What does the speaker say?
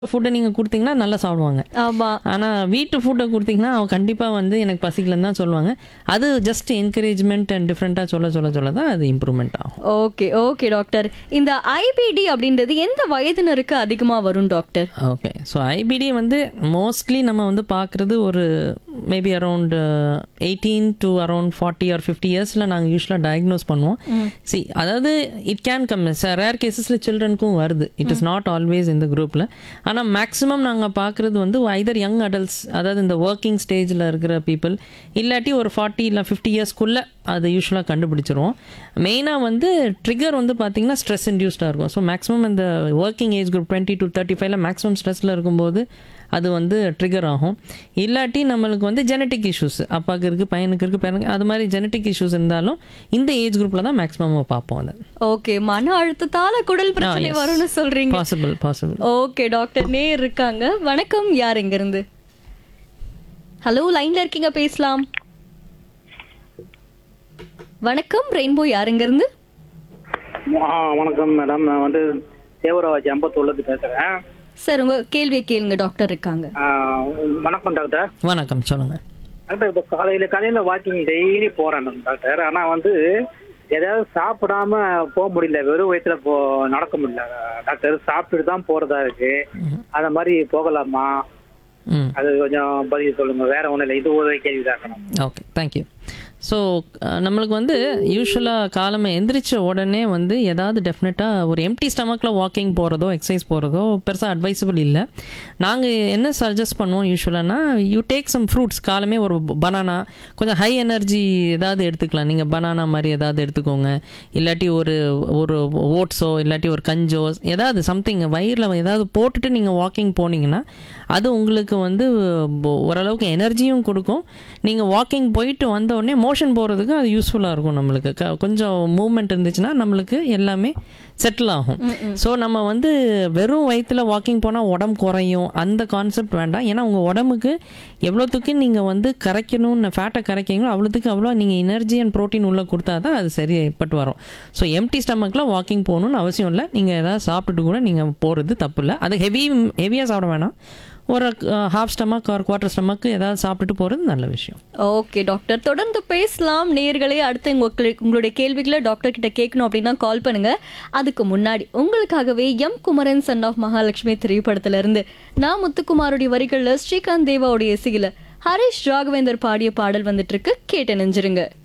ஃபுட்டை நீங்கள் கொடுத்தீங்கன்னா நல்லா சாப்பிடுவாங்க ஆமா ஆனால் வீட்டு ஃபுட்டை கொடுத்தீங்கன்னா அவன் கண்டிப்பாக வந்து எனக்கு பசிக்கலன்னு தான் சொல்லுவாங்க அது ஜஸ்ட் என்கரேஜ்மெண்ட் அண்ட் டிஃப்ரெண்ட்டாக சொல்ல சொல்ல சொல்ல தான் அது இம்ப்ரூவ்மெண்ட் ஆகும் ஓகே ஓகே டாக்டர் இந்த ஐபிடி அப்படின்றது எந்த வயதினருக்கு அதிகமா வரும் டாக்டர் ஓகே ஸோ ஐபிடி வந்து மோஸ்ட்லி நம்ம வந்து பார்க்குறது ஒரு maybe around eighteen to around forty or fifty இயர்ஸில் நாங்கள் யூஸ்வலாக டயக்னோஸ் பண்ணுவோம் சி அதாவது இட் கேன் கம் ரேர் கேசஸில் சில்ட்ரனுக்கும் வருது இட் இஸ் நாட் ஆல்வேஸ் இந்த குரூப்பில் ஆனால் மேக்ஸிமம் நாங்கள் பார்க்குறது வந்து ஐதர் யங் அடல்ட்ஸ் அதாவது இந்த ஒர்க்கிங் ஸ்டேஜில் இருக்கிற பீப்புள் இல்லாட்டி ஒரு ஃபார்ட்டி இல்லை ஃபிஃப்டி இயர்ஸ்க்குள்ளே அதை யூஸ்வலாக கண்டுபிடிச்சிருவோம் மெயினாக வந்து ட்ரிகர் வந்து பார்த்தீங்கன்னா ஸ்ட்ரெஸ் இன்டியூஸ்டாக இருக்கும் ஸோ மேக்ஸிமம் இந்த working age group twenty to thirty ஃபைவ்ல மேக்ஸிமம் ஸ்ட்ரெஸ்ஸில் இருக்கும்போது அது வந்து ட்ரிகர் ஆகும் இல்லாட்டி நம்மளுக்கு வந்து ஜெனட்டிக் இஷ்யூஸ் அப்பாவுக்கு இருக்குது பையனுக்கு இருக்குது பையனுக்கு அது மாதிரி ஜெனட்டிக் இஷ்யூஸ் இருந்தாலும் இந்த ஏஜ் குரூப்பில் தான் மேக்ஸிமம் பார்ப்போம் அதை ஓகே மன அழுத்தத்தால குடல் பிரச்சனை yes. வரும்னு சொல்றீங்க பாசிபிள் பாசிபிள் ஓகே டாக்டர் நேர் இருக்காங்க வணக்கம் யார் எங்க இருந்து ஹலோ லைன்ல இருக்கீங்க பேசலாம் வணக்கம் ரெயின்போ யார் எங்க இருந்து ஆ வணக்கம் மேடம் நான் வந்து தேவராஜ் அம்பத்தூர்லேருந்து பேசுகிறேன் சார் உங்க கேள்வியை கேளுங்க டாக்டர் இருக்காங்க வணக்கம் டாக்டர் வணக்கம் சொல்லுங்கள் டாக்டர் இப்போ காலையில் காலையில் வாக்கிங் டெய்லி போகிறேன் டாக்டர் ஆனால் வந்து எதாவது சாப்பிடாம போக முடியல வெறும் வயிற்றுல போ நடக்க முடியல டாக்டர் சாப்பிட்டுட்டு தான் போகிறதா இருக்கு அந்த மாதிரி போகலாமா ம் அது கொஞ்சம் பதில் சொல்லுங்க வேற ஒன்றும் இல்லை இது ஒரு கேள்வி தான் ஓகே தேங்க்யூ ஸோ நம்மளுக்கு வந்து யூஸ்வலாக காலமே எந்திரிச்ச உடனே வந்து ஏதாவது டெஃபினட்டாக ஒரு எம்டி ஸ்டமக்கில் வாக்கிங் போகிறதோ எக்ஸசைஸ் போகிறதோ பெருசாக அட்வைசபிள் இல்லை நாங்கள் என்ன சஜஸ்ட் பண்ணுவோம் யூஸ்வலானா யூ டேக் சம் ஃப்ரூட்ஸ் காலமே ஒரு பனானா கொஞ்சம் ஹை எனர்ஜி ஏதாவது எடுத்துக்கலாம் நீங்கள் பனானா மாதிரி ஏதாவது எடுத்துக்கோங்க இல்லாட்டி ஒரு ஒரு ஓட்ஸோ இல்லாட்டி ஒரு கஞ்சோ ஏதாவது சம்திங் வயிறில் ஏதாவது போட்டுட்டு நீங்கள் வாக்கிங் போனீங்கன்னா அது உங்களுக்கு வந்து போ- ஓரளவுக்கு எனர்ஜியும் கொடுக்கும் நீங்கள் வாக்கிங் போயிட்டு வந்த உடனே மோஷன் போகிறதுக்கு அது யூஸ்ஃபுல்லாக இருக்கும் நம்மளுக்கு க- கொஞ்சம் மூவ்மெண்ட் இருந்துச்சுன்னா நம்மளுக்கு எல்லாமே செட்டில் ஆகும் ஸோ நம்ம வந்து வெறும் வயிற்றுல வாக்கிங் போனால் உடம்பு குறையும் அந்த கான்செப்ட் வேண்டாம் ஏன்னா உங்கள் உடம்புக்கு எவ்வளோத்துக்கு நீங்கள் வந்து கரைக்கணும்னு ஃபேட்டை கரைக்கிறீங்களோ அவ்வளோத்துக்கு அவ்வளோ நீங்கள் எனர்ஜி அண்ட் ப்ரோட்டீன் உள்ளே கொடுத்தா தான் அது சரிப்பட்டு வரும் ஸோ எம்டி ஸ்டமக்கில் வாக்கிங் போகணும்னு அவசியம் இல்லை நீங்கள் ஏதாவது சாப்பிட்டுட்டு கூட நீங்கள் போகிறது தப்பு இல்லை அது ஹெவி ஹெவியாக சாப்பிட வேணாம் ஒரு ஹாஃப் ஸ்டமக் ஒரு குவார்ட்டர் ஸ்டமக்கு ஏதாவது சாப்பிட்டுட்டு போகிறது நல்ல விஷயம் ஓகே டாக்டர் தொடர்ந்து பேசலாம் நேர்களே அடுத்து உங்களுக்கு உங்களுடைய கேள்விகளை டாக்டர் கிட்ட கேட்கணும் அப்படின்னா கால் பண்ணுங்க அதுக்கு முன்னாடி உங்களுக்காகவே M Kumaran son of Mahalakshmi திரைப்படத்துல இருந்து நான் முத்துக்குமாருடைய வரிகள்ல ஸ்ரீகாந்த் தேவாவுடைய இசையில ஹரிஷ் ராகவேந்தர் பாடிய பாடல் வந்துட்டு இருக்கு கேட்டு நெஞ்சிருங்க